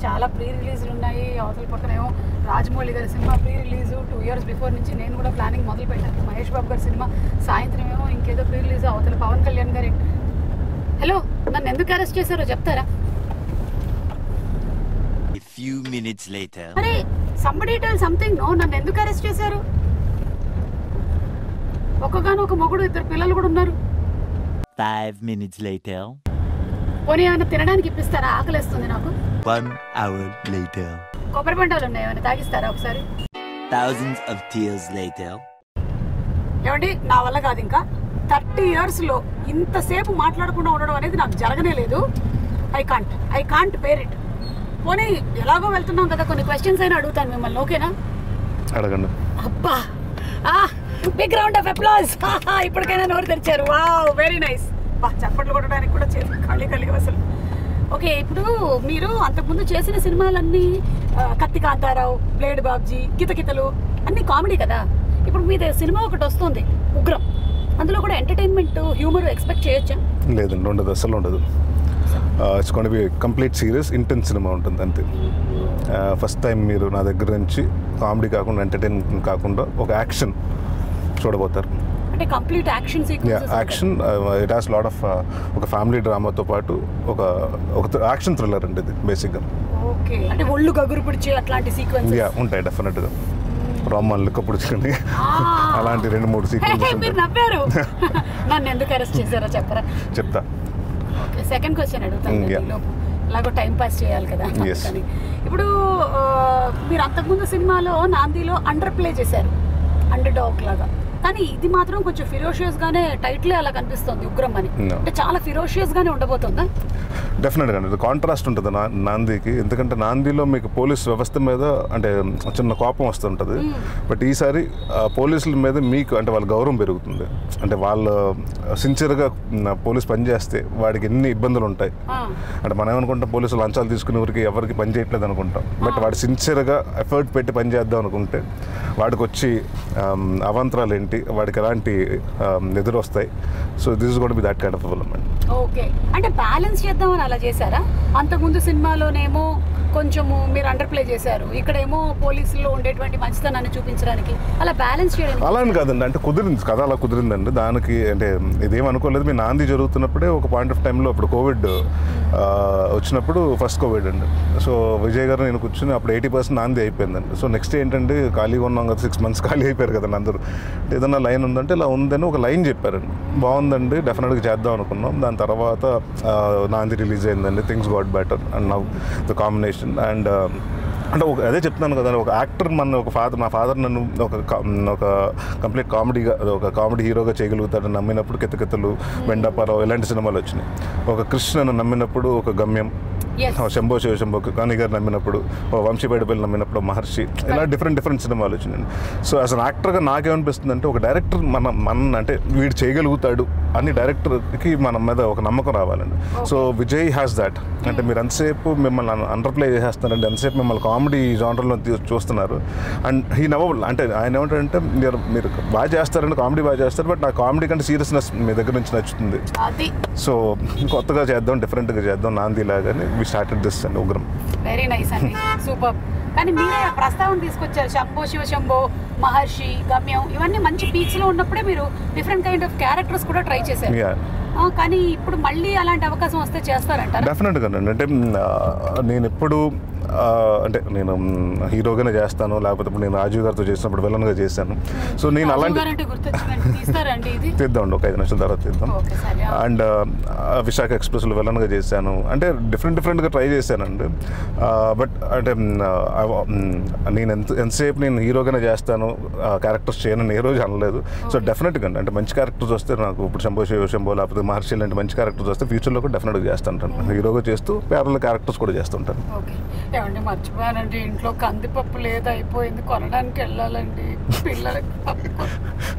చాలా ప్రీ రిలీజ్లు ఉన్నాయి అవతల పక్కనేమో రాజమౌళి గారి cinema pre release two years before నుంచి నేను కూడా ప్లానింగ్ మొదలు పెట్టాను మహేష్ బాబు గారి సినిమా సాయంత్రం ఏమో ఇంకేదో ప్రీ రిలీజ్ అవతల పవన్ కళ్యాణ్ గారి హలో నన్ను ఎందుకు అరెస్ట్ చేశారో చెప్తారా A few minutes later. అరే సంబడి టెల్ సంథింగ్ నో నన్ను ఎందుకు అరెస్ట్ చేశారు ఒక్కగాను ఒక మొగుడు ఇద్దరు పిల్లలు కూడా ఉన్నారు Five minutes later. పోనీ ఏమైనా తినడానికి ఇప్పిస్తారా ఆకలేస్తుంది నాకు One hour later. కొబ్బరి పండాలు ఉన్నాయి ఏమైనా తాగిస్తారా ఒకసారి Thousands of tears later. ఏమండి నా వల్ల కాదు ఇంకా థర్టీ ఇయర్స్లో ఇంతసేపు మాట్లాడకుండా ఉండడం అనేది నాకు జరగనే లేదు I can't I can't bear it పోనీ ఎలాగో వెళ్తున్నాం కదా కొన్ని క్వశ్చన్స్ అయినా అడుగుతాను మిమ్మల్ని ఓకేనా అడగండి అబ్బా బిగ్ రౌండ్ ఆఫ్ అప్లాజ్ ఇప్పటికైనా నోరు తెరిచారు వావ్ వెరీ నైస్ బా చప్పట్లు కొట్టడానికి కూడా చేతి ఖాళీ ఖాళీ అసలు ఓకే ఇప్పుడు మీరు అంతకుముందు చేసిన సినిమాలన్నీ ఆ, కత్తి కాంతారావు బ్లేడ్ బాబ్జీ కితకితలు అన్ని కామెడీ కదా ఇప్పుడు మీద సినిమా ఒకటి వస్తుంది ఉగ్రం అందులో కూడా ఎంటర్టైన్మెంట్ హ్యూమర్ ఎక్స్పెక్ట్ చేయొచ్చా లేదండి ఉండదు అసలు ఉండదు it's gonna be complete serious intense cinema ఉంటుంది అంతే ఫస్ట్ టైం మీరు నా దగ్గర నుంచి కామెడీ కాకుండా ఎంటర్టైన్మెంట్ కాకుండా ఒక యాక్షన్ చూడబోతారు అంటే complete action yeah sequences action it has lot of ఒక ఫ్యామిలీ డ్రామాతో పాటు ఒక ఒక యాక్షన్ థ్రిల్లర్ అండి ఇది బేసిక్గా ఓకే అంటే ఒళ్ళు గగురు పిడిచే అట్లాంటి సీక్వెన్సెస్ యా ఉంటాయి డెఫినెట్గా రోమన్ లుక్క పుడుచుకొని అలాంటి రెండు మూడు సీక్వెన్సెస్ మీరు ఉంటాయి నవ్వారు నన్ను ఎందుకు అరెస్ట్ చేశారో చెప్పరా చెప్తా ఓకే సెకండ్ క్వశ్చన్ అడుగుతాను Mm, నేను yeah. ఈలోపు. ఎలాగో టైం పాస్ చేయాలి కదా Yes. అందుకని. ఇప్పుడు ఆ, మీరు అంతకుముందు సినిమాలో నాందిలో అండర్ ప్లే చేశారు అండర్ డాగ్ లాగా కానీ ఇది మాత్రం కొంచెం ఫిరోషియస్ గానే టైటిల్ అలా కనిపిస్తుంది ఉగ్రం అని No. అంటే చాలా ఫిరోషియస్ గానే ఉండబోతుందా డెఫినెట్గా అండి కాంట్రాస్ట్ ఉంటుంది నా నాందికి ఎందుకంటే నాందిలో మీకు పోలీస్ వ్యవస్థ మీద అంటే చిన్న కోపం వస్తుంటుంది బట్ ఈసారి ఆ, పోలీసుల మీద మీకు అంటే వాళ్ళ గౌరవం పెరుగుతుంది అంటే వాళ్ళు సిన్సియర్గా పోలీస్ పని చేస్తే వాడికి ఎన్ని ఇబ్బందులు ఉంటాయి ఆ, అంటే మనం ఏమనుకుంటాం పోలీసులు లంచాలు తీసుకునే ఊరికి ఎవరికి పని చేయట్లేదు అనుకుంటాం బట్ వాడు సిన్సియర్గా ఎఫర్ట్ పెట్టి పని చేద్దాం అనుకుంటే వాడికి వచ్చి ఆమ్, అవాంతరాలు ఏంటి వాడికి ఎలాంటి ఆమ్, ఎదురు వస్తాయి so this is got be that kind of development okay అంటే బ్యాలెన్స్ చేద్దామని అలా చేశారా అంతకుముందు సినిమాలోనేమో కొంచెము మీరు అండర్ ప్లే చేశారు ఇక్కడేమో పోలీసుల్లో ఉండేటువంటి మంచితనాన్ని చూపించడానికి అలా బ్యాలెన్స్ చేయడానికి అలా అని కాదండి అంటే కుదిరింది కథ అలా కుదిరిందండి దానికి అంటే ఇదేం అనుకోలేదు మీ నాంది జరుగుతున్నప్పుడే ఒక పాయింట్ ఆఫ్ టైంలో అప్పుడు కోవిడ్ ఆ, వచ్చినప్పుడు ఫస్ట్ కోవిడ్ అండి సో విజయ్ గారు నేను కూర్చుని అప్పుడు ఎయిటీ పర్సెంట్ నాంది అయిపోయిందండి సో నెక్స్ట్ ఏంటంటే ఖాళీగా ఉన్నాం కదా సిక్స్ మంత్స్ ఖాళీ అయిపోయారు కదండి అందరూ అంటే ఏదన్నా లైన్ ఉందంటే ఇలా ఉందని ఒక లైన్ చెప్పారండి బాగుందండి డెఫినెట్గా చేద్దాం అనుకున్నాం దాని తర్వాత ఆ, నాంది రిలీజ్ అయిందండి things got better and now the combination and అంటే ఒక అదే చెప్తున్నాను కదా ఒక యాక్టర్ మన ఒక ఫాదర్ నా ఫాదర్ నన్ను ఒక కా- ఒక కంప్లీట్ కామెడీగా ఒక కామెడీ హీరోగా చేయగలుగుతాడని నమ్మినప్పుడు కితకితలు బెండపారావు ఇలాంటి సినిమాలు వచ్చినాయి ఒక కృష్ణను నమ్మినప్పుడు ఒక గమ్యం Yes. ఓ శంభో శివ శంభో కాని గారు నమ్మినప్పుడు ఓ వంశీపేటపల్లి నమ్మినప్పుడు మహర్షి ఇలా డిఫరెంట్ డిఫరెంట్ సినిమాలు వచ్చినాయి సో యాజ్ అన్ యాక్టర్గా నాకేమనిపిస్తుంది అంటే ఒక డైరెక్టర్ మన మన అంటే వీడు చేయగలుగుతాడు అని డైరెక్టర్కి మన మీద ఒక నమ్మకం రావాలండి సో విజయ్ హ్యాస్ దాట్ అంటే మీరు ఎంతసేపు మిమ్మల్ని అండర్ ప్లే చేసేస్తున్నారంటే ఎంతసేపు మిమ్మల్ని కామెడీ జానర్లో చూస్తున్నారు అండ్ హీ నవ్వ అంటే ఆయన ఏమంటారంటే మీరు మీరు బాగా చేస్తారంటే కామెడీ బాగా చేస్తారు బట్ నా కామెడీ కంటే సీరియస్నెస్ మీ దగ్గర నుంచి నచ్చుతుంది అది సో కొత్తగా చేద్దాం డిఫరెంట్గా చేద్దాం నాంది లాగానే వి స్టార్టెడ్ దిస్ అండి ఉగ్రం వెరీ నైస్ అండి సూపర్ కానీ మీరే ఆ ప్రస్తావన తీసుకొచ్చారు శంభో శివ శంభో మహర్షి గమ్యం ఇవన్నీ మంచి పీక్స్ లో ఉన్నప్పుడే మీరు డిఫరెంట్ కైండ్ ఆఫ్ క్యారెక్టర్స్ కూడా ట్రై చేశారు యా ఆ, కానీ ఇప్పుడు మళ్ళీ అలాంటి అవకాశం వస్తే చేస్తారంటారా డెఫినెట్గా అండి అంటే మ్, ఆ, నేను ఎప్పుడు ఆ, అంటే నేను మ్, హీరోగానే చేస్తాను లేకపోతే ఇప్పుడు నేను రాజీవ్ గారితో చేసినప్పుడు విలన్గా చేశాను సో నేను అలాంటి అంటే గుర్తొచ్చిందండి తీస్తారండి ఇది తీద్దాం ఒక ఐదు నిమిషాల తర్వాత తీద్దాం ఓకే సరే అండ్ విశాఖ ఎక్స్ప్రెస్లో విలన్గా చేశాను అంటే డిఫరెంట్ డిఫరెంట్గా ట్రై చేశానండి బట్ అంటే మ్, ఆ, మ్, నేను ఎంత ఎంతసేపు నేను హీరోగానే చేస్తాను క్యారెక్టర్స్ చేయనని ఏ రోజు అనలేదు సో డెఫినెట్గా అండి అంటే మంచి క్యారెక్టర్స్ వస్తే నాకు ఇప్పుడు శంభో శివ శంభో లేకపోతే మహర్షి లాంటి మంచి క్యారెక్టర్స్ వస్తే ఫ్యూచర్లో కూడా డెఫినెట్గా చేస్తుంటాను హీరోగా చేస్తూ పేర్ల క్యారెక్టర్స్ కూడా చేస్తుంటాను ఓకే ఏమండి మర్చిపోయానండి ఇంట్లో కందిపప్పు లేదు అయిపోయింది కొనడానికి వెళ్ళాలండి పిల్లలకి పప్పు కొ-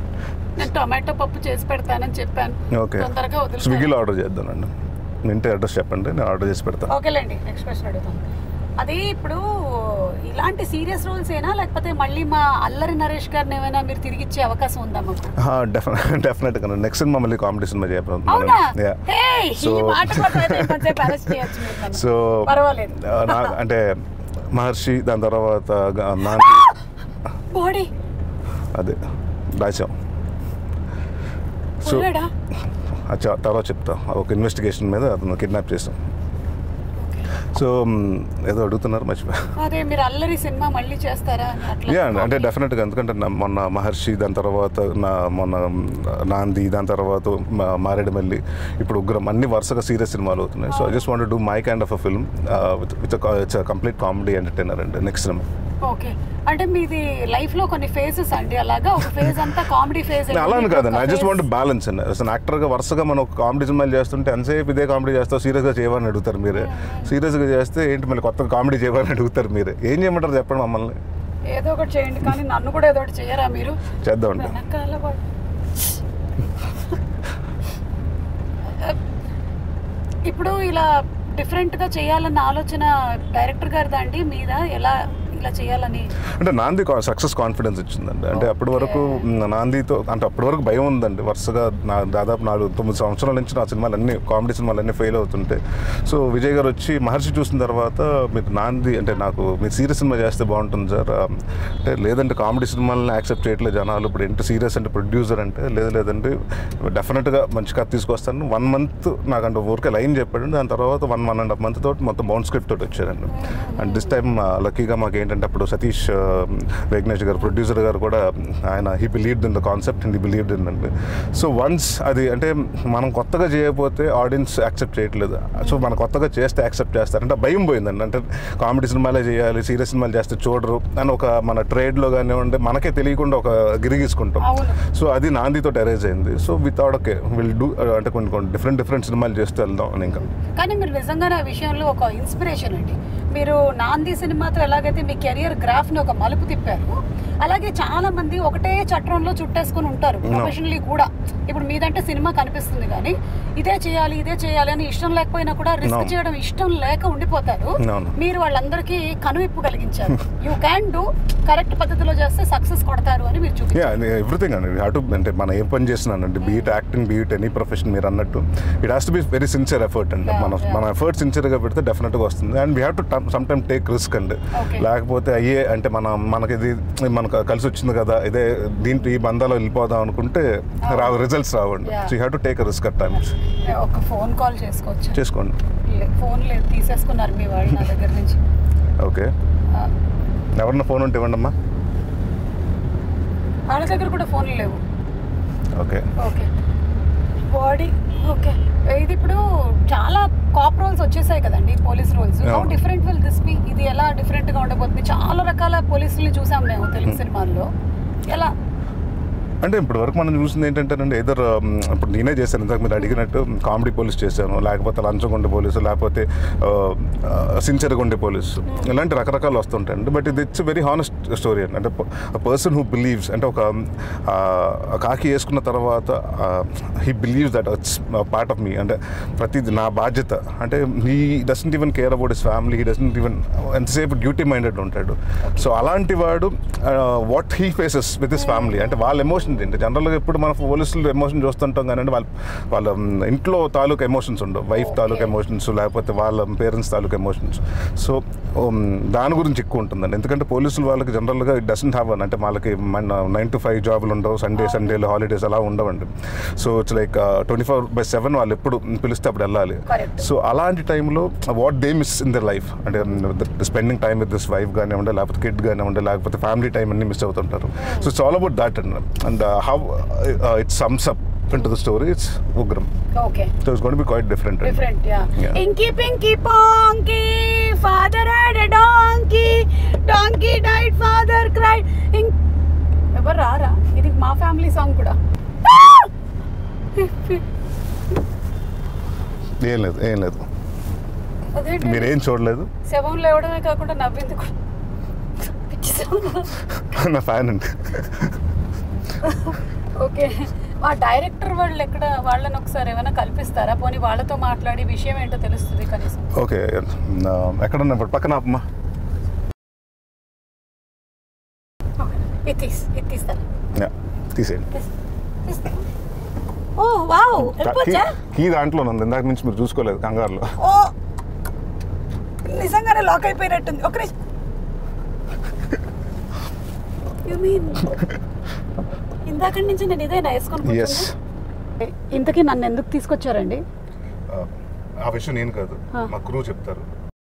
నేను టొమాటో పప్పు చేసి పెడతానని చెప్పాను ఓకే తొందరగా వదిలి స్విగ్గీలో ఆర్డర్ చేద్దానండి మీ ఇంటి అడ్రస్ చెప్పండి నేను ఆర్డర్ చేసి పెడతాను ఓకేలేండి నెక్స్ట్ క్వశ్చన్ అడుగుతాను అది ఇప్పుడు ఇలాంటి సీరియస్ రోల్స్ ఏనా లేకపోతే మళ్ళీ మా అల్లరి నరేష్ గారిని ఏమైనా మీరు తిరిగి ఇచ్చే అవకాశం ఉందా మాకు డెఫినెట్ డెఫినెట్గా నెక్స్ట్ సినిమా మళ్ళీ కామెడీ సినిమా అవునా చేయబోతున్నాను Yeah. Hey, ఈ So- మాట కోసం అయితే ఇంకొంచెంసేపు arrest చేయొచ్చు మీరు నన్ను. సో పర్వాలేదు. నా అంటే మహర్షి దాని తర్వాత గ- నాని బాడీ అదే దాచాం సో పోయాడా అచ్చా తర్వాత చెప్తా ఒక ఇన్వెస్టిగేషన్ మీద అతను కిడ్నాప్ చేసాం సో మ్, ఏదో అడుగుతున్నారు మర్చిపోయా అదే మీరు అల్లరి సినిమా మళ్ళీ చేస్తారా అని అట్లా యా అంటే డెఫినెట్గా ఎందుకంటే నా- మొన్న మహర్షి దాని తర్వాత నా మొన్న నాంది దాని తర్వాత మా- మారేడుమల్లి ఇప్పుడు ఉగ్రం అన్ని వరుసగా సీరియస్ సినిమాలు అవుతున్నాయి so I just want do my kind of a film with with it's complete comedy entertainer అండి నెక్స్ట్ సినిమా ఓకే అంటే మీది లైఫ్ లో కొన్ని ఫేజెస్ అండి అలాగా ఒక ఫేజ్ అంతా కామెడీ ఫేజ్ అలా అని కాదండి ఐ జస్ట్ వాంట్ బ్యాలెన్స్ అండి అసలు యాక్టర్గా వరుసగా మనం ఒక కామెడీ సినిమాలు చేస్తుంటే ఎంతసేపు ఇదే కామెడీ చేస్తావు సీరియస్గా చేయమని అడుగుతారు మీరే సీరియస్గా చేస్తే ఏంటి మళ్ళీ కొత్త కామెడీ చేయమని అడుగుతారు మీరే ఏం చేయమంటారు చెప్పండి మమ్మల్ని ఏదో ఒకటి చేయండి కానీ నన్ను కూడా ఏదో ఒకటి చేయరా మీరు చేద్దామండి వెనకాల వాడు. ఇప్పుడు ఇలా డిఫరెంట్ గా చేయాలన్న ఆలోచన డైరెక్టర్ గారిదా అండి మీద ఎలా ఇలా చేయాలని అంటే నాంది సక్సెస్ కాన్ఫిడెన్స్ ఇచ్చిందండి అంటే అప్పటి వరకు మ్, నాందితో అంటే అప్పటి వరకు భయం ఉందండి వరుసగా నా దాదాపు నాలుగు తొమ్మిది సంవత్సరాల నుంచి నా సినిమాలు అన్ని కామెడీ సినిమాలు అన్నీ ఫెయిల్ అవుతుంటే సో విజయ్ గారు వచ్చి మహర్షి చూసిన తర్వాత మీరు నాంది అంటే నాకు మీరు సీరియస్ సినిమా చేస్తే బాగుంటుంది సార్ ఆ, అంటే లేదంటే కామెడీ సినిమాలని యాక్సెప్ట్ చేయట్లేదు జనాలు ఇప్పుడు ఏంటి సీరియస్ అంటే ప్రొడ్యూసర్ అంటే లేదు లేదంటే డెఫినెట్గా మంచి కథ తీసుకొస్తాను వన్ మంత్ నాకంటే ఊరికే లైన్ చెప్పాడు దాని తర్వాత one one and half month తోటి మొత్తం బౌండ్ స్క్రిప్ట్ తోటి వచ్చారండి అండ్ దిస్ టైమ్ లక్కీగా మాకు ఏంటంటే అప్పుడు సతీష్ ఆ, వేగ్నేష్ గారు ప్రొడ్యూసర్ గారు కూడా ఆయన he believed in the concept and he believed in అండి సో వన్స్ అది అంటే మనం కొత్తగా చేయకపోతే ఆడియన్స్ యాక్సెప్ట్ చేయట్లేదు సో మనం కొత్తగా చేస్తే యాక్సెప్ట్ చేస్తారు అంటే భయం పోయిందండి అంటే కామెడీ సినిమాలే చేయాలి సీరియస్ సినిమాలు చేస్తే చూడరు అని ఒక మన ట్రేడ్లో కానివ్వండి మనకే తెలియకుండా ఒక గిరిగీసుకుంటాం అవును. సో అది నాందితో అరేంజ్ అయింది so without okay will do అంటే కొన్ని కొన్ని డిఫరెంట్ డిఫరెంట్ సినిమాలు చేస్తూ వెళ్దాం అని ఇంకా కానీ మీరు నిజంగానే ఆ విషయంలో ఒక ఇన్స్పిరేషన్ అండి మీరు నాంది సినిమాతో ఎలాగైతే మీ కెరియర్ గ్రాఫ్ ని ఒక మలుపు తిప్పారు అలాగే చాలా మంది ఒకటే చట్రంలో చుట్టేసుకుని ఉంటారు ప్రొఫెషనల్లీ కూడా ఇప్పుడు మీదంటే సినిమా కనిపిస్తుంది కానీ ఇదే చేయాలి ఇదే చేయాలి అని ఇష్టం లేకపోయినా కూడా రిస్క్ No. చేయడం ఇష్టం లేక ఉండిపోతారు అవును. మీరు వాళ్ళందరికీ కనువిప్పు కలిగించారు యూ క్యాన్ డూ కరెక్ట్ పద్ధతిలో చేస్తే సక్సెస్ కొడతారు అని మీరు చూపించారు యా ఎవ్రీథింగ్ అండి అటు అంటే మనం ఏ పని చేస్తున్నానండి be it acting be it any profession మీరు అన్నట్టు it has to be very sincere effort అండి Yeah, మన yeah. మన ఎఫర్ట్ సిన్సియర్గా పెడితే డెఫినెట్గా వస్తుంది and we have to some time take risk అండి Okay. లేకపోతే అయ్యే అంటే మన మనకి ఇది మనకు కలిసి వచ్చింది కదా ఇదే దీంట్లో ఈ బంధాలో వెళ్ళిపోదాం అనుకుంటే రావు రిజల్ట్స్ రావండి Yeah. So you have to take risk at times ఒక ఫోన్ కాల్ చేసుకోవచ్చు చేసుకోండి ఫోన్ లేదు తీసేసుకున్నారు మీ వాళ్ళు నా దగ్గర నుంచి ఓకే ఆ, ఎవరన్నా ఫోన్ ఉంటే ఇవ్వండి అమ్మా వాళ్ళ దగ్గర కూడా ఫోన్లు లేవు ఓకే ఓకే బాడీ ఓకే ఇది ఇప్పుడు చాలా కాప్ రోల్స్ వచ్చేసాయి కదండి పోలీస్ రోల్స్ హౌ అవును. డిఫరెంట్ విల్ దిస్ బి ఇది ఎలా డిఫరెంట్ గా ఉండబోతుంది చాలా రకాల పోలీసుల్ని చూసాం మేము తెలుగు సినిమాల్లో ఎలా అంటే ఇప్పటి వరకు మనం చూసింది ఏంటంటే ఎదర్ ఇప్పుడు నేనే చేశాను ఇంతకు మీరు అడిగినట్టు కామెడీ పోలీస్ చేశాను లేకపోతే లంచగొండి పోలీసు లేకపోతే సిన్సియర్గా పోలీసు ఇలాంటి రకరకాలు వస్తుంటాయండి బట్ ఇది ఇట్స్ వెరీ హానెస్ట్ స్టోరీ అండి అంటే పర్సన్ హూ బిలీవ్స్ అంటే ఒక ఆ, కాకి వేసుకున్న తర్వాత he believes that it's part of me అంటే ప్రతిది నా బాధ్యత అంటే he doesn't even care about his family he doesn't even ఎంతసేపు డ్యూటీ మైండెడ్ ఉంటాడు సో అలాంటి వాడు what he faces with his family అంటే వాళ్ళ ఎమోషన్ ఏంటి జనరల్గా ఇప్పుడు మన పోలీసులు ఎమోషన్ చూస్తుంటాం కానీ వాళ్ళ వాళ్ళ మ్, ఇంట్లో తాలూకు ఎమోషన్స్ ఉండవు వైఫ్ తాలూకు ఎమోషన్స్ లేకపోతే వాళ్ళ పేరెంట్స్ తాలూకు ఎమోషన్స్ సో దాని గురించి ఎక్కువ ఉంటుందండి ఎందుకంటే పోలీసులు వాళ్ళకి జనరల్గా ఇట్ డజంట్ హ్యావ్ అన్ అంటే వాళ్ళకి నైన్ టు ఫైవ్ జాబులు ఉండవు సండే సండేలు హాలిడేస్ అలా ఉండవండి so it's like twenty four by seven వాళ్ళు ఎప్పుడు పిలిస్తే అప్పుడు వెళ్ళాలి Correct. సో అలాంటి టైంలో what they miss in their life అంటే spending time with this wife కానివ్వండి లేకపోతే కిడ్ కానివ్వండి లేకపోతే ఫ్యామిలీ టైం అన్ని మిస్ అవుతుంటారు so it's all about that and and how it sums up into the story it's Ugram okay so it's gonna be quite different different yeah Yeah. ఇంకీ Pinky ponky father had a donkey donkey died father cried ఎవరు రారా ఇది మా family song కూడా ఏం లేదు ఏం లేదు అదేంటి మీరేం చూడలేదు శవం లేవడమే కాకుండా నవ్వింది కూడా పిచ్చి sound. నా ఫ్యాన్ అండి ఓకే ఆ డైరెక్టర్ వాళ్ళు ఎక్కడ వాళ్ళని ఒకసారి ఏమైనా కల్పిస్తారా పోనీ వాళ్ళతో మాట్లాడి విషయం ఏంటో తెలుస్తుంది కనీసం ఓకే ఎక్కడున్నా ఇప్పుడు పక్కన ఆపమ్మా ఇది తీస్ ఇది తీస్తాను యా, తీసేయండి తీస్- తీస్తా. ఓ వావ్ కీ వెళ్ళిపోవచ్చా కీ దాంట్లో ఉంది ఇందాక నుంచి మీరు చూసుకోలేదు కంగారులో ఓ నిజంగానే లాక్ అయిపోయినట్టుంది ఒక నిమిషం యు మీన్ ఇందాక నుంచి నేను ఇదేనా వేసుకొని ఎస్ కూర్చుంది? ఇంతకీ నన్ను ఎందుకు తీసుకొచ్చారండి ఆ విషయం నేను కాదు ఆ. మా క్రూ చెప్తారు